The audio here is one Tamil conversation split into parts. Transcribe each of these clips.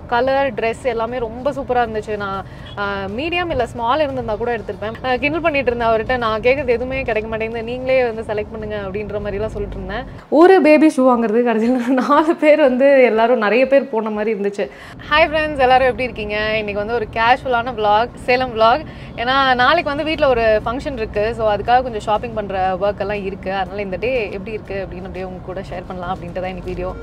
கலர் ட்ரெஸ் எல்லாமே ரொம்ப சூப்பராக இருந்துச்சு நான் மீடியம் இல்லை ஸ்மால் இருந்திருந்தா கூட எடுத்திருப்பேன் அஹ் கிண்டல் பண்ணிட்டு இருந்தேன் அவர்கிட்ட நான் கேட்குறது எதுவுமே கிடைக்க மாட்டேங்குது நீங்களே வந்து செலக்ட் பண்ணுங்க அப்படின்ற மாதிரிலாம் சொல்லிட்டு இருந்தேன் ஒரு பேபி ஷூ வாங்குறது கடைசியில் நாலு பேர் வந்து எல்லாரும் நிறைய பேர் போன மாதிரி இருந்துச்சு ஹாய் ஃப்ரெண்ட்ஸ் எல்லாரும் எப்படி இருக்கீங்க இன்னைக்கு வந்து ஒரு கேஷுவலான vlog சேலம் vlog ஏன்னா நாளைக்கு வந்து வீட்டில் ஒரு ஃபங்க்ஷன் இருக்குது ஸோ அதுக்காக கொஞ்சம் ஷாப்பிங் பண்ணுற ஒர்க் எல்லாம் இருக்குது அதனால் இந்த டே எப்படி இருக்குது அப்படின்னு அப்படியே உங்க கூட ஷேர் பண்ணலாம் அப்படின்ட்டு தான் இன்னைக்கு வீடியோ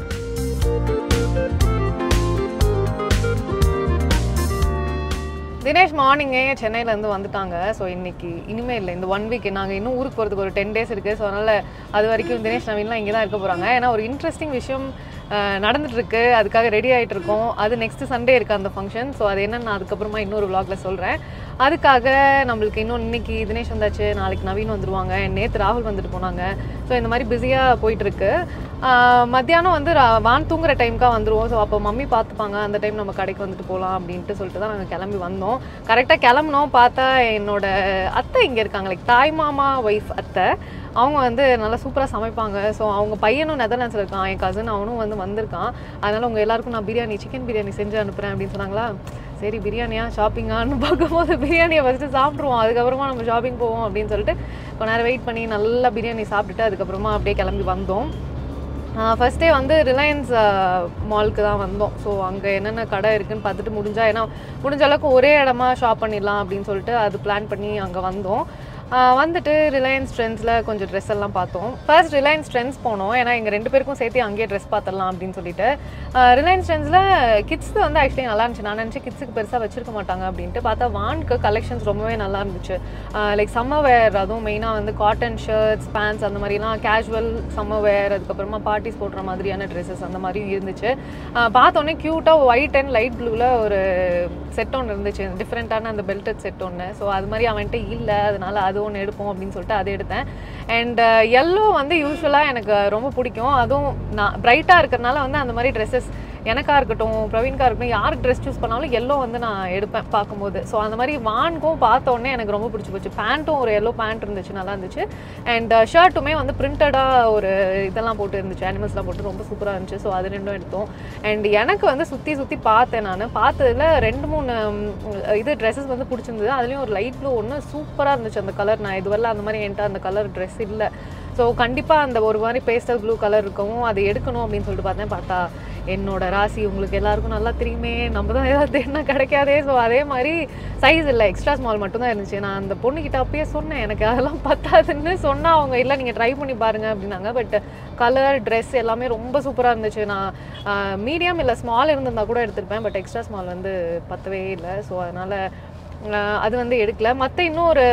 தினேஷ் மார்னிங்கே சென்னையிலேருந்து வந்துட்டாங்க ஸோ இன்னைக்கு இனிமே இல்லை இந்த ஒன் வீக் நாங்கள் இன்னும் ஊருக்கு போகிறதுக்கு ஒரு டென் டேஸ் இருக்குது ஸோ அதனால் அது வரைக்கும் தினேஷ் நவீன்லாம் இங்கே தான் இருக்க போகிறாங்க ஏன்னா ஒரு இன்ட்ரெஸ்டிங் விஷயம் அஹ், நடந்துட்டு இருக்கு அதுக்காக ரெடி ஆகிட்டு இருக்கோம் அது நெக்ஸ்ட் சண்டே இருக்குது அந்த ஃபங்க்ஷன் ஸோ அது என்னன்னு நான் அதுக்கப்புறமா இன்னொரு vlogல சொல்கிறேன் அதுக்காக நம்மளுக்கு இன்னும் இன்னைக்கு தினேஷ் வந்தாச்சு நாளைக்கு நவீன் வந்துருவாங்க நேற்று ராகுல் வந்துட்டு போனாங்க ஸோ இந்த மாதிரி பிஸியாக போயிட்டு இருக்கு ஆஹ் மத்தியானம் வந்து ரா- வான் தூங்குற டைம்க்காக வந்துருவோம் ஸோ அப்போ மம்மி பார்த்துப்பாங்க அந்த டைம் நம்ம கடைக்கு வந்துட்டு போகலாம் அப்படின்ட்டு சொல்லிட்டு தான் நாங்கள் கிளம்பி வந்தோம் கரெக்டாக கிளம்புனோம் பார்த்தா என்னோட அத்தை இங்கே இருக்காங்க லைக் தாய் மாமா ஒய்ஃப் அத்தை அவங்க வந்து நல்லா சூப்பராக சமைப்பாங்க ஸோ அவங்க பையனும் நெதர்லாண்ட்ஸில் இருக்கான் என் கசின் அவனும் வந்து வந்திருக்கான் அதனால உங்கள் எல்லாருக்கும் நான் பிரியாணி சிக்கன் பிரியாணி செஞ்சு அனுப்புகிறேன் அப்படின்னு சொன்னாங்களா சரி பிரியாணியா ஷாப்பிங்கான்னு பார்க்கும்போது பிரியாணியை ஃபஸ்ட்டு சாப்பிட்ருவோம் அதுக்கப்புறமா நம்ம ஷாப்பிங் போவோம் அப்படின்னு சொல்லிட்டு கொஞ்ச நேரம் வெயிட் பண்ணி நல்லா பிரியாணி சாப்பிட்டுட்டு அதுக்கப்புறமா அப்படியே கிளம்பி வந்தோம் ஃபஸ்ட்டே வந்து ரிலையன்ஸ் மால்க்கு தான் வந்தோம் ஸோ அங்கே என்னென்ன கடை இருக்குன்னு பார்த்துட்டு முடிஞ்சா ஏன்னா முடிஞ்ச அளவுக்கு ஒரே இடமா ஷாப் பண்ணிடலாம் அப்படின்னு சொல்லிட்டு அது பிளான் பண்ணி அங்கே வந்தோம் ஆஹ் வந்துட்டு ரிலையன்ஸ் ட்ரெண்ட்ஸில் கொஞ்சம் ட்ரெஸ் எல்லாம் பார்த்தோம் ஃபர்ஸ்ட் ரிலையன்ஸ் ட்ரெண்ட்ஸ் போனோம் ஏன்னா எங்கள் ரெண்டு பேருக்கும் சேர்த்து அங்கேயே ட்ரெஸ் பார்த்துடலாம் அப்படின்னு சொல்லிட்டு ரிலையன்ஸ் ட்ரெண்ட்ஸில் கிட்ஸ் வந்து ஆக்சுவலி நல்லா இருந்துச்சு நான் நினச்சேன் கிட்ஸுக்கு பெருசாக வச்சிருக்க மாட்டாங்க அப்படின்ட்டு பார்த்தா வான்க்கு கலெக்ஷன்ஸ் ரொம்பவே நல்லா இருந்துச்சு லைக் சம்மர் வேர் அதுவும் மெயினாக வந்து காட்டன் ஷர்ட்ஸ் பேண்ட்ஸ் அந்த மாதிரிலாம் கேஷுவல் சம்மர் வேர் அதுக்கப்புறமா பார்ட்டிஸ் போடுற மாதிரியான ட்ரெஸ்ஸஸ் அந்த மாதிரியும் இருந்துச்சு ஆஹ் பார்த்தோன்னே க்யூட்டாக ஒயிட் அண்ட் லைட் ப்ளூவில் ஒரு செட் ஒன்று இருந்துச்சு டிஃப்ரெண்ட்டான அந்த பெல்டட் செட் ஒன்று ஸோ அது மாதிரி அவன்கிட்ட இல்லை அதனால அது ஒன்று எடுப்போம் அப்படின்னு சொல்லிட்டு அதை எடுத்தேன் அண்ட் எல்லோ வந்து யூஸ்வலாக எனக்கு ரொம்ப பிடிக்கும் அதுவும் நான் பிரைட்டாக இருக்கிறனால வந்து அந்த மாதிரி ட்ரெஸ்ஸஸ் எனக்கா இருக்கட்டும் பிரவீன்கா இருக்கட்டும் யாருக்கு ட்ரெஸ் சூஸ் பண்ணாலும் எல்லோ வந்து நான் எடுப்பேன் பார்க்கும்போது ஸோ அந்த மாதிரி வான்க்கும் பார்த்த உடனே எனக்கு ரொம்ப பிடிச்சி போச்சு பேண்ட்டும் ஒரு எல்லோ பேண்ட் இருந்துச்சு நல்லா இருந்துச்சு அண்ட் ஷர்ட்டுமே வந்து பிரிண்டடாக ஒரு இதெல்லாம் போட்டு இருந்துச்சு அனிமல்ஸ்லாம் போட்டு ரொம்ப சூப்பராக இருந்துச்சு ஸோ அது ரெண்டும் எடுத்தோம் அண்ட் எனக்கு வந்து சுற்றி சுற்றி பார்த்தேன் நான் பார்த்ததுல ரெண்டு மூணு ம், இது ட்ரெஸ்ஸஸ் வந்து பிடிச்சிருந்தது அதுலேயும் ஒரு லைட் ப்ளூ ஒன்று சூப்பராக இருந்துச்சு அந்த கலர் நான் இதுவரை அந்த மாதிரி என்கிட்ட அந்த கலர் ட்ரெஸ் இல்லை ஸோ கண்டிப்பாக அந்த ஒரு மாதிரி பேஸ்டல் ப்ளூ கலர் இருக்கவும் அதை எடுக்கணும் அப்படின்னு சொல்லிட்டு பார்த்தேன் பார்த்தா என்னோட ராசி உங்களுக்கு எல்லாருக்கும் நல்லா தெரியுமே நம்ம தான் ஏதாவது தேடினா கிடைக்காதே ஸோ அதே மாதிரி சைஸ் இல்லை எக்ஸ்ட்ரா ஸ்மால் மட்டும்தான் இருந்துச்சு நான் அந்த பொண்ணுக்கிட்ட அப்பயே சொன்னேன் எனக்கு அதெல்லாம் பத்தாதுன்னு சொன்னா அவங்க இல்லை நீங்கள் ட்ரை பண்ணி பாருங்க அப்படின்னாங்க பட் கலர் ட்ரெஸ் எல்லாமே ரொம்ப சூப்பராக இருந்துச்சு நான் மீடியம் இல்லை ஸ்மால் இருந்திருந்தா கூட எடுத்திருப்பேன் பட் எக்ஸ்ட்ரா ஸ்மால் வந்து பத்தவே இல்லை ஸோ அதனால் ஆஹ் அது வந்து எடுக்கல மற்ற இன்னொரு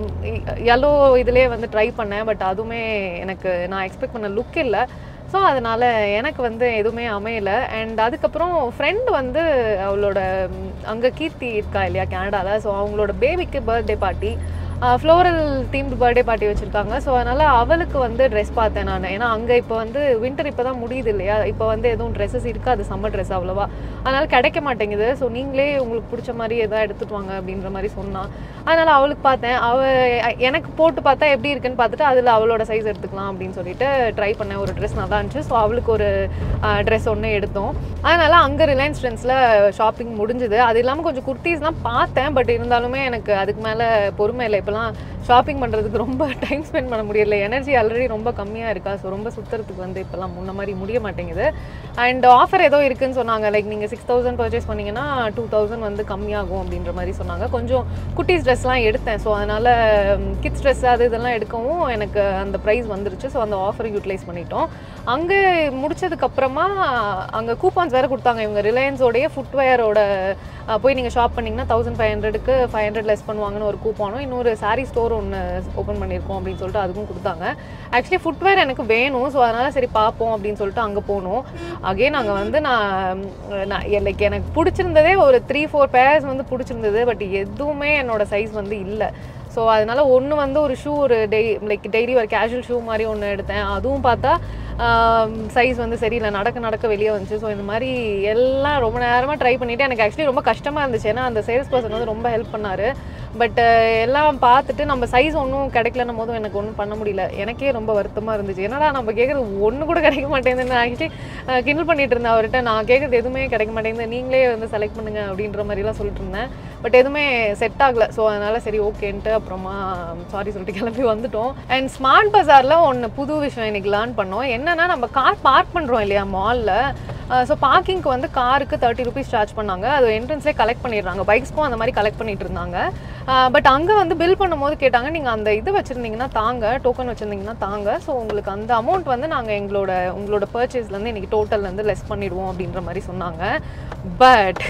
எல்லோ இதுலேயே வந்து ட்ரை பண்ணேன் பட் அதுவுமே எனக்கு நான் எக்ஸ்பெக்ட் பண்ண லுக் இல்லை ஸோ அதனால் எனக்கு வந்து எதுவுமே அமையலை அண்ட் அதுக்கப்புறம் ஃப்ரெண்ட் வந்து அவளோட அங்கே கீர்த்தி இருக்கா இல்லையா கனடாவில் ஸோ அவங்களோட பேபிக்கு birthday party floral themed birthday party வச்சுருக்காங்க ஸோ அதனால் அவளுக்கு வந்து ட்ரெஸ் பார்த்தேன் நான் ஏன்னா அங்கே இப்போ வந்து வின்டர் இப்போ தான் முடியுது இல்லையா இப்போ வந்து எதுவும் ட்ரெஸ்ஸஸ் இருக்காது சம்மர் ட்ரெஸ் அவ்வளோவா அதனால் கிடைக்க மாட்டேங்குது ஸோ நீங்களே உங்களுக்கு பிடிச்ச மாதிரி எதாவது எடுத்துட்டு வாங்க அப்படின்ற மாதிரி சொன்னான் அதனால் அவளுக்கு பார்த்தேன் அவ எனக்கு போட்டு பார்த்தா எப்படி இருக்குன்னு பார்த்துட்டு அதில் அவளோட சைஸ் எடுத்துக்கலாம் அப்படின்னு சொல்லிட்டு ட்ரை பண்ணேன் ஒரு ட்ரெஸ் நல்லா இருந்துச்சு ஸோ அவளுக்கு ஒரு ட்ரெஸ் ஒன்று எடுத்தோம் அதனால் அங்கே ரிலையன்ஸ் ட்ரெண்ட்ஸில் ஷாப்பிங் முடிஞ்சுது அது இல்லாமல் கொஞ்சம் குர்த்திஸ்லாம் பார்த்தேன் பட் இருந்தாலுமே எனக்கு அதுக்கு மேலே பொறுமை இல்லை இப்போலாம் ஷாப்பிங் பண்ணுறதுக்கு ரொம்ப டைம் ஸ்பெண்ட் பண்ண முடியல எனர்ஜி ஆல்ரெடி ரொம்ப கம்மியாக இருக்கா ஸோ ரொம்ப சுற்றுறதுக்கு வந்து இப்போலாம் முன்ன மாதிரி முடிய மாட்டேங்குது அண்ட் ஆஃபர் ஏதோ இருக்குன்னு சொன்னாங்க லைக் நீங்கள் சிக்ஸ் தௌசண்ட் பர்ச்சேஸ் பண்ணீங்கன்னா டூ தௌசண்ட் வந்து கம்மியாகும் அப்படின்ற மாதிரி சொன்னாங்க கொஞ்சம் குட்டீஸ் ட்ரெஸ்லாம் எடுத்தேன் ஸோ அதனால் கிட்ஸ் ட்ரெஸ் அது இதெல்லாம் எடுக்கவும் எனக்கு அந்த ப்ரைஸ் வந்துருச்சு ஸோ அந்த ஆஃபர் யூட்டிலைஸ் பண்ணிட்டோம் அங்கே முடிச்சதுக்கப்புறமா அங்கே கூப்பான்ஸ் வேறு கொடுத்தாங்க இவங்க ரிலையன்ஸோடைய ஃபுட்வேரோட போய் நீங்கள் ஷாப் பண்ணிங்கன்னா தௌசண்ட் ஃபைவ் ஹண்ட்ரடுக்கு ஃபைவ் ஹண்ட்ரட் லெஸ் பண்ணுவாங்கன்னு ஒரு கூப்பானும் இன்னொரு சாரீ ஸ்டோர் ஒன்று ஓப்பன் பண்ணியிருக்கோம் அப்படின்னு சொல்லிட்டு அதுக்கும் கொடுத்தாங்க ஆக்சுவலி ஃபுட்வேர் எனக்கு வேணும் ஸோ அதனால் சரி பார்ப்போம் அப்படின்னு சொல்லிட்டு அங்கே போனோம் அகைன் அங்கே வந்து நான் நான் லைக் எனக்கு பிடிச்சிருந்ததே ஒரு த்ரீ ஃபோர் பேர்ஸ் வந்து பிடிச்சிருந்தது பட் எதுவுமே என்னோட சைஸ் வந்து இல்லை ஸோ அதனால ஒன்று வந்து ஒரு ஷூ ஒரு டெய் லைக் டெய்லி ஒரு கேஷுவல் ஷூ மாதிரி ஒன்று எடுத்தேன் அதுவும் பார்த்தா சைஸ் வந்து சரியில்லை நடக்க நடக்க வெளியே வந்துச்சு ஸோ இந்த மாதிரி எல்லாம் ரொம்ப நேரமாக ட்ரை பண்ணிவிட்டு எனக்கு ஆக்சுவலி ரொம்ப கஷ்டமாக இருந்துச்சு ஏன்னா அந்த சேல்ஸ் பர்சன் வந்து ரொம்ப ஹெல்ப் பண்ணார் பட் எல்லாம் பார்த்துட்டு நம்ம சைஸ் ஒன்றும் கிடைக்கலன்னும் போதும் எனக்கு ஒன்றும் பண்ண முடியல எனக்கே ரொம்ப வருத்தமாக இருந்துச்சு என்னடா நம்ம கேட்குறது ஒன்று கூட கிடைக்க மாட்டேங்குதுன்னு ஆக்சுவலி கிண்டல் பண்ணிட்டு இருந்தேன் அவர்கிட்ட நான் கேட்குறது எதுவுமே கிடைக்க மாட்டேங்குது நீங்களே வந்து செலக்ட் பண்ணுங்க அப்படின்ற மாதிரிலாம் சொல்லிட்டு இருந்தேன் பட் எதுவுமே செட் ஆகல ஸோ அதனால சரி ஓகேன்ட்டு அப்புறமா சாரி சொல்லிட்டு கிளம்பி வந்துட்டோம் அண்ட் ஸ்மார்ட் பஜாரில் ஒன்று புது விஷயம் இன்னைக்கு லேர்ன் பண்ணோம் என்னன்னா நம்ம கார் பார்க் பண்ணுறோம் இல்லையா மாலில் ஸோ பார்க்கிங்க்கு வந்து காருக்கு தேர்ட்டி ருபீஸ் சார்ஜ் பண்ணாங்க அது என்ட்ரன்ஸ்லேயே கலெக்ட் பண்ணிடுறாங்க பைக்ஸ்க்கும் அந்த மாதிரி கலெக்ட் பண்ணிட்டு இருந்தாங்க பட் அங்கே வந்து பில் பண்ணும்போது கேட்டாங்க நீங்கள் அந்த இது வச்சுருந்தீங்கன்னா தாங்க டோக்கன் வச்சுருந்தீங்கன்னா தாங்க ஸோ உங்களுக்கு அந்த அமௌண்ட் வந்து நாங்கள் எங்களோட உங்களோட பர்ச்சேஸ்லேருந்து இன்றைக்கி டோட்டல்லேருந்து லெஸ் பண்ணிடுவோம் அப்படின்ற மாதிரி சொன்னாங்க பட்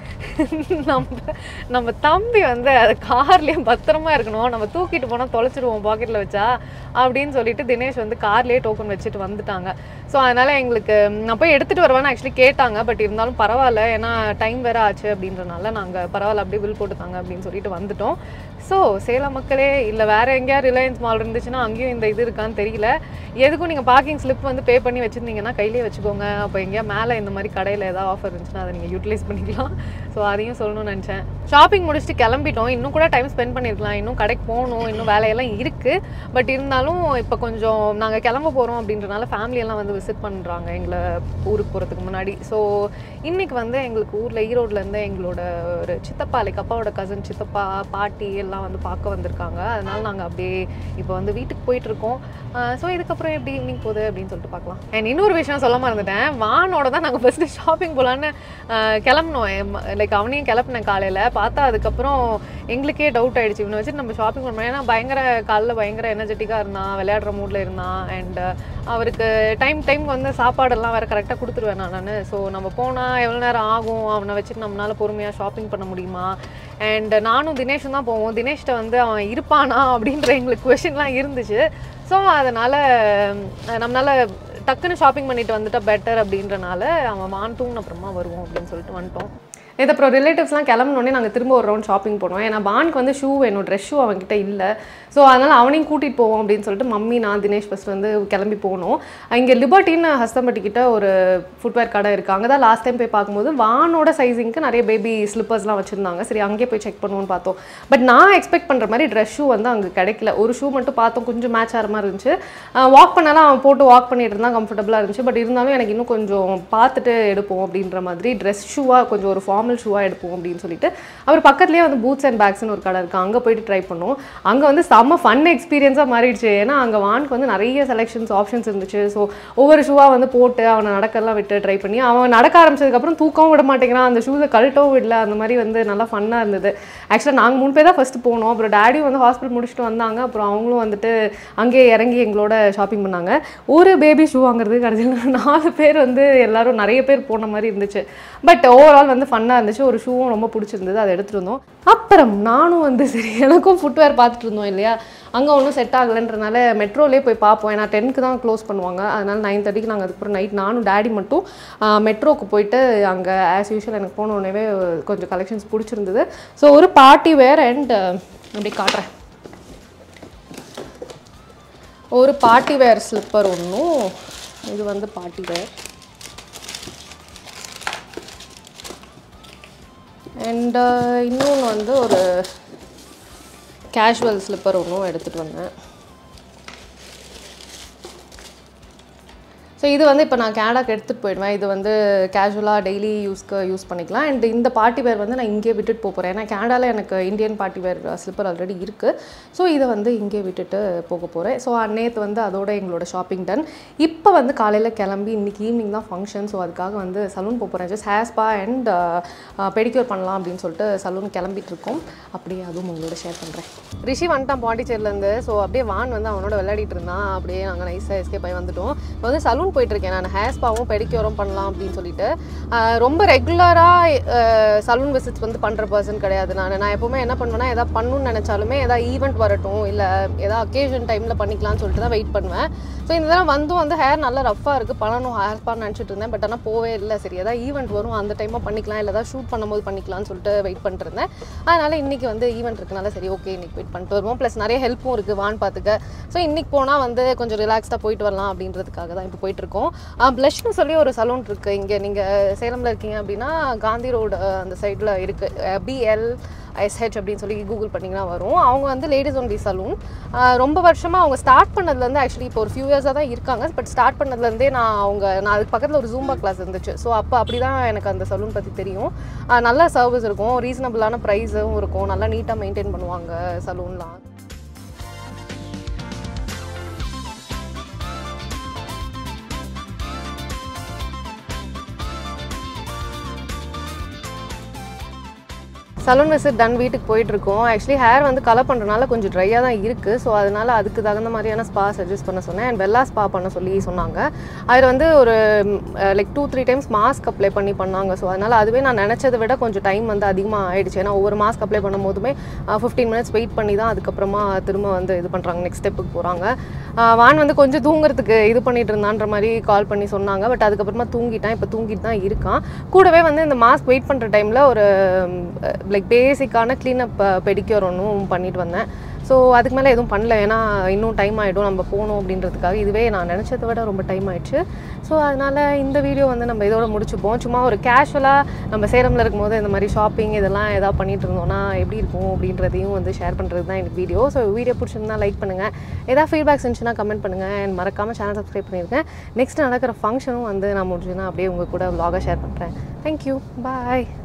நம்ம நம்ம தம்பி வந்து அது கார்லேயே பத்திரமா இருக்கணும் நம்ம தூக்கிட்டு போனால் தொலைச்சிடுவோம் பாக்கெட்டில் வச்சா அப்படின்னு சொல்லிட்டு தினேஷ் வந்து கார்லேயே டோக்கன் வச்சுட்டு வந்துட்டாங்க ஸோ அதனால் எங்களுக்கு நான் போய் எடுத்துகிட்டு வருவேன்னு ஆக்சுவலி கேட்டாங்க பட் இருந்தாலும் பரவாயில்ல ஏன்னா டைம் வேறு ஆச்சு அப்படின்றனால நாங்கள் பரவாயில்ல அப்படியே பில் போட்டுத்தாங்க அப்படின்னு சொல்லிட்டு வந்துட்டோம் ஸோ சேலம் மக்களே இல்லை வேறு எங்கேயா ரிலையன்ஸ் மால் இருந்துச்சுன்னா அங்கேயும் இந்த இது இருக்கான்னு தெரியல எதுக்கும் நீங்கள் பார்க்கிங் ஸ்லிப் வந்து பே பண்ணி வச்சுருந்தீங்கன்னா கையிலேயே வச்சுக்கோங்க அப்போ எங்கேயா மேலே இந்த மாதிரி கடையில் ஏதாவது ஆஃபர் இருந்துச்சுன்னா அதை நீங்கள் யூட்டிலைஸ் பண்ணிக்கலாம் ஸோ அதையும் சொல்லணும்னு நினச்சேன் ஷாப்பிங் முடிச்சுட்டு கிளம்பிட்டோம் இன்னும் கூட டைம் ஸ்பெண்ட் பண்ணியிருக்கலாம் இன்னும் கடைக்கு போகணும் இன்னும் வேலையெல்லாம் இருக்குது பட் இருந்தாலும் இப்போ கொஞ்சம் நாங்கள் கிளம்ப போகிறோம் அப்படின்றனால ஃபேமிலியெல்லாம் வந்து விசிட் பண்ணுறாங்க எங்களை ஊருக்கு போகிறதுக்கு முன்னாடி ஸோ இன்னைக்கு வந்து எங்களுக்கு ஊரில் ஈரோட்லேருந்து எங்களோட ஒரு சித்தப்பா லைக் அப்பாவோட கசன் சித்தப்பா பாட்டி எல்லாம் வந்து பார்க்க வந்திருக்காங்க அதனால நாங்கள் அப்படியே இப்போ வந்து வீட்டுக்கு போயிட்டு இருக்கோம் ஸோ இதுக்கப்புறம் எப்படி ஈவினிங் போகுது அப்படின்னு சொல்லிட்டு பார்க்கலாம் அண்ட் இன்னொரு விஷயம் சொல்ல மறந்துட்டேன் வானோட தான் நாங்கள் ஃபஸ்ட்டு ஷாப்பிங் போகலான்னு கிளம்புனோம் லைக் அவனையும் கிளப்புனேன் காலையில் பார்த்தா அதுக்கப்புறம் எங்களுக்கே டவுட் ஆயிடுச்சு இவனை வச்சுட்டு நம்ம ஷாப்பிங் பண்ணோம் ஏன்னா பயங்கர காலைல பயங்கர எனர்ஜெட்டிக்காக இருந்தான் விளையாடுற மூடில் இருந்தான் அண்ட் அவருக்கு டைம் டைம் வந்து சாப்பாடெல்லாம் வேறு கரெக்டாக கொடுத்துருவேன் நான் நான் ஸோ நம்ம போனால் எவ்வளோ நேரம் ஆகும் அவனை வச்சுட்டு நம்மளால பொறுமையாக ஷாப்பிங் பண்ண முடியுமா அண்ட் நானும் தினேஷும் தான் போவோம் தினேஷ்கிட்ட வந்து அவன் இருப்பானா அப்படின்ற எங்களுக்கு கொஷின்லாம் இருந்துச்சு ஸோ அதனால் நம்மளால டக்குன்னு ஷாப்பிங் பண்ணிட்டு வந்துட்டா பெட்டர் அப்படின்றனால அவன் வான் தூங்கின அப்புறமா வருவோம் அப்படின்னு சொல்லிட்டு வந்துட்டோம் இது அப்புறம் ரிலேட்டிவ்ஸ்லாம் கிளம்பினோடனே நாங்கள் திரும்ப ஒரு ரவுண்ட் ஷாப்பிங் போனோம் ஏன்னா பானுக்கு வந்து ஷூ வேணும் ட்ரெஸ் ஷூ அவன்கிட்ட இல்லை ஸோ அதனால் அவனையும் கூட்டிகிட்டு போவோம் அப்படின்னு சொல்லிட்டு மம்மி நான் தினேஷ் ஃபஸ்ட் வந்து கிளம்பி போனோம் இங்கே லிபர்ட்டின்னு ஹஸ்தம்பட்டி கிட்ட ஒரு ஃபுட்வேர் கடை இருக்குது அங்கே தான் லாஸ்ட் டைம் போய் பார்க்கும்போது வானோட சைஸிங்க்கு நிறைய பேபி ஸ்லிப்பர்ஸ்லாம் வச்சுருந்தாங்க சரி அங்கேயே போய் செக் பண்ணுவோம்னு பார்த்தோம் பட் நான் எக்ஸ்பெக்ட் பண்ணுற மாதிரி ட்ரெஸ் ஷூ வந்து அங்கே கிடைக்கல ஒரு ஷூ மட்டும் பார்த்தோம் கொஞ்சம் மேட்ச் ஆகிற மாதிரி இருந்துச்சு வாக் பண்ணாலும் அவன் போட்டு வாக் பண்ணிட்டு இருந்தான் கம்ஃபர்டபுளாக இருந்துச்சு பட் இருந்தாலும் எனக்கு இன்னும் கொஞ்சம் பார்த்துட்டு எடுப்போம் அப்படின்ற மாதிரி ட்ரெஸ் ஷூவாக கொஞ்சம் ஒரு ஃபார்மல் ஷூவாக எடுப்போம் அப்படின்னு சொல்லிட்டு அவர் பக்கத்துலேயே வந்து பூட்ஸ் அண்ட் பேக்ஸ்னு ஒரு கடை இருக்குது அங்கே போயிட்டு ட்ரை பண்ணோம் அங்கே வந்து செம்ம ஃபன் எக்ஸ்பீரியன்ஸாக மாறிடுச்சு ஏன்னா அங்கே வானுக்கு வந்து நிறைய செலெக்ஷன்ஸ் ஆப்ஷன்ஸ் இருந்துச்சு ஸோ ஒவ்வொரு ஷூவாக வந்து போட்டு அவனை நடக்கலாம் விட்டு ட்ரை பண்ணி அவன் நடக்க ஆரம்பிச்சதுக்கப்புறம் தூக்கவும் விட மாட்டேங்கிறான் அந்த ஷூஸை கழட்டவும் விடல அந்த மாதிரி வந்து நல்லா ஃபன்னாக இருந்தது ஆக்சுவலாக நாங்கள் மூணு பேர் தான் ஃபஸ்ட்டு போனோம் அப்புறம் டேடியும் வந்து ஹாஸ்பிட்டல் முடிச்சுட்டு வந்தாங்க அப்புறம் அவங்களும் வந்துட்டு அங்கேயே இறங்கி எங்களோட ஷாப்பிங் பண்ணாங்க ஒரு பேபி ஷூ வாங்குறது கடைசியில் நாலு பேர் வந்து எல்லாரும் நிறைய பேர் போன மாதிரி இருந்துச்சு பட் ஓவரால் வந்து ஃபன்னாக இருந்துச்சு ஒரு ஷூவும் ரொம்ப பிடிச்சிருந்தது அதை எடுத்துகிட்டு இருந்தோம் அப்புறம் நானும் வந்து சரி எனக்கும் ஃபுட்வேர் பார்த்துட்டு இருந்தோம் இல்லையா அங்கே ஒன்றும் செட் ஆகலைன்றனால மெட்ரோலே போய் பார்ப்போம் ஏன்னா டென்க்கு தான் க்ளோஸ் பண்ணுவாங்க அதனால் நைன் தேர்ட்டிக்கு நாங்கள் அதுக்கப்புறம் நைட் நானும் டேடி மட்டும் மெட்ரோக்கு போயிட்டு அங்கே ஆஸ் யூஷுவல் எனக்கு போன உடனே கொஞ்சம் கலெக்ஷன்ஸ் பிடிச்சிருந்தது ஸோ ஒரு பார்ட்டி வேர் அண்ட் அப்படி காட்டுறேன் ஒரு பார்ட்டி வேர் ஸ்லிப்பர் ஒன்றும் இது வந்து பார்ட்டி வேர் அண்ட் இன்னொன்று வந்து ஒரு கேஷுவல் ஸ்லிப்பர் ஒன்றும் எடுத்துகிட்டு வந்தேன் ஸோ இது வந்து இப்போ நான் கேனடாக்கு எடுத்துகிட்டு போயிடுவேன் இது வந்து கேஷுவலாக டெய்லி யூஸ்க்கு யூஸ் பண்ணிக்கலாம் அண்ட் இந்த பார்ட்டி வேர் வந்து நான் இங்கேயே விட்டுட்டு போக போகிறேன் ஏன்னா கேனடாவில் எனக்கு Indian party wear slipper already இருக்குது ஸோ இதை வந்து இங்கே விட்டுட்டு போக போகிறேன் ஸோ அன்னைத்து வந்து அதோட எங்களோட ஷாப்பிங் டன் இப்போ வந்து காலையில் கிளம்பி இன்னைக்கு ஈவினிங் தான் ஃபங்க்ஷன் ஸோ அதுக்காக வந்து சலூன் போக போகிறேன் just hair spa and pedicure பண்ணலாம் அப்படின்னு சொல்லிட்டு சலூன் கிளம்பிட்டு இருக்கோம் அப்படியே அதுவும் உங்களோட ஷேர் பண்ணுறேன் ரிஷி வந்துட்டான் பாண்டிச்சேரிலேருந்து ஸோ அப்படியே வான் வந்து அவனோட விளையாடிட்டு இருந்தான் அப்படியே நாங்கள் நைஸாக எஸ்கேப் ஆகி வந்துட்டோம் இப்போ வந்து சலூன் போயிட்டுருக்கேன் நான் ஹேர் ஸ்பாவும் பெடிக்யூரும் பண்ணலாம் அப்படின்னு சொல்லிட்டு ஆஹ் ரொம்ப ரெகுலராக சலூன் விசிட்ஸ் வந்து பண்ணுற பர்சன் கிடையாது நான் நான் எப்போவுமே என்ன பண்ணுவேன்னா எதாவது பண்ணணும்னு நினச்சாலுமே எதாவது ஈவெண்ட் வரட்டும் இல்லை எதாவது அக்கேஷன் டைமில் பண்ணிக்கலாம்னு சொல்லிட்டு தான் வெயிட் பண்ணுவேன் ஸோ இந்த தடவை வந்தும் வந்து ஹேர் நல்லா ரஃப்பாக இருக்குது பண்ணணும் ஹேர் ஸ்பா நினச்சிட்டு இருந்தேன் பட் ஆனால் போவே இல்லை சரி ஏதாவது ஈவெண்ட் வரும் அந்த டைமாக பண்ணிக்கலாம் இல்லை ஏதாவது ஷூட் பண்ணும்போது பண்ணிக்கலாம்னு சொல்லிட்டு வெயிட் பண்ணிட்டு இருந்தேன் அதனால் இன்றைக்கி வந்து ஈவெண்ட் இருக்கனால சரி ஓகே இன்னைக்கு வெயிட் பண்ணிட்டு வருவோம் ப்ளஸ் நிறைய ஹெல்ப்பும் இருக்குது வான் பார்த்துக்க ஸோ இன்றைக்கி போனால் வந்து கொஞ்சம் ரிலாக்ஸ்டாக போயிட்டு வரலாம் அப்படின்றதுக்காக தான் இப்போ போயிட்டுருக்கோம் ப்ளஷ்னு சொல்லி ஒரு சலூன் இருக்குது இங்கே நீங்கள் சேலமில் இருக்கீங்க அப்படின்னா காந்தி ரோடு அந்த சைடில் இருக்குது பிஎல் எஸ்ஹெச் அப்படின்னு சொல்லி கூகுள் பண்ணிங்கன்னா வரும் அவங்க வந்து லேடிஸ் ஒன்லி சலூன் ரொம்ப வருஷமாக அவங்க ஸ்டார்ட் பண்ணதுலேருந்து ஆக்சுவலி இப்போ ஒரு ஃபியூ இயர்ஸாக தான் இருக்காங்க பட் ஸ்டார்ட் பண்ணதுலேருந்தே நான் அவங்க நான் அதுக்கு பக்கத்தில் ஒரு ஜூம்பா கிளாஸ் இருந்துச்சு ஸோ அப்போ அப்படி தான் எனக்கு அந்த சலூன் பற்றி தெரியும் ஆஹ் நல்ல சர்வீஸ் இருக்கும் ரீசனபிளான ப்ரைஸும் இருக்கும் நல்லா நீட்டாக மெயின்டைன் பண்ணுவாங்க சலூன்லாம் சலூன் விசிட் டன் வீட்டுக்கு போயிட்டு இருக்கோம் ஆக்சுவலி ஹேர் வந்து கலர் பண்ணுறதுனால கொஞ்சம் ட்ரையாக தான் இருக்குது ஸோ அதனால அதுக்கு தகுந்த மாதிரியான ஸ்பா சஜஸ்ட் பண்ண சொன்னேன் அண்ட் வெள்ளா ஸ்பா பண்ண சொல்லி சொன்னாங்க அதில் வந்து ஒரு like two three times mask apply பண்ணி பண்ணாங்க ஸோ அதனால் அதுவே நான் நினச்சதை விட கொஞ்சம் டைம் வந்து அதிகமாக ஆயிடுச்சு ஏன்னா ஒவ்வொரு மாஸ்க் அப்ளை பண்ணும் போதுமே ஃபிஃப்டீன் மினிட்ஸ் வெயிட் பண்ணி தான் அதுக்கப்புறமா திரும்ப வந்து இது பண்ணுறாங்க நெக்ஸ்ட் ஸ்டெப்புக்கு போகிறாங்க வான் வந்து கொஞ்சம் தூங்குறதுக்கு இது பண்ணிட்டு இருந்தான்ற மாதிரி கால் பண்ணி சொன்னாங்க பட் அதுக்கப்புறமா தூங்கிட்டான் இப்போ தூங்கிட்டு தான் இருக்கான் கூடவே வந்து இந்த மாஸ்க் வெயிட் பண்ணுற டைமில் ஒரு லைக் பேசிக்கான க்ளீனப் பெடிக்யூர் ஒன்றும் பண்ணிட்டு வந்தேன் ஸோ அதுக்கு மேலே எதுவும் பண்ணல ஏன்னா இன்னும் டைம் ஆகிடும் நம்ம போகணும் அப்படின்றதுக்காக இதுவே நான் நினச்சதை விட ரொம்ப டைம் ஆயிடுச்சு ஸோ அதனால் இந்த வீடியோ வந்து நம்ம இதோட முடிச்சுப்போம் சும்மா ஒரு கேஷுவலாக நம்ம சேலமில் இருக்கும்போது இந்த மாதிரி ஷாப்பிங் இதெல்லாம் ஏதாவது பண்ணிட்டு இருந்தோம்னா எப்படி இருக்கும் அப்படின்றதையும் வந்து ஷேர் பண்ணுறது தான் எனக்கு வீடியோ ஸோ வீடியோ பிடிச்சிருந்தா லைக் பண்ணுங்கள் ஏதாவது ஃபீட்பேக்ஸ் இருந்துச்சுன்னா கமெண்ட் பண்ணுங்கள் அண்ட் மறக்காமல் சேனல் சப்ஸ்கிரைப் பண்ணியிருக்கேன் நெக்ஸ்ட் நடக்கிற ஃபங்க்ஷனும் வந்து நான் முடிஞ்சுன்னா அப்படியே உங்கள் கூட vlog-ஆ ஷேர் பண்ணுறேன் தேங்க்யூ பாய்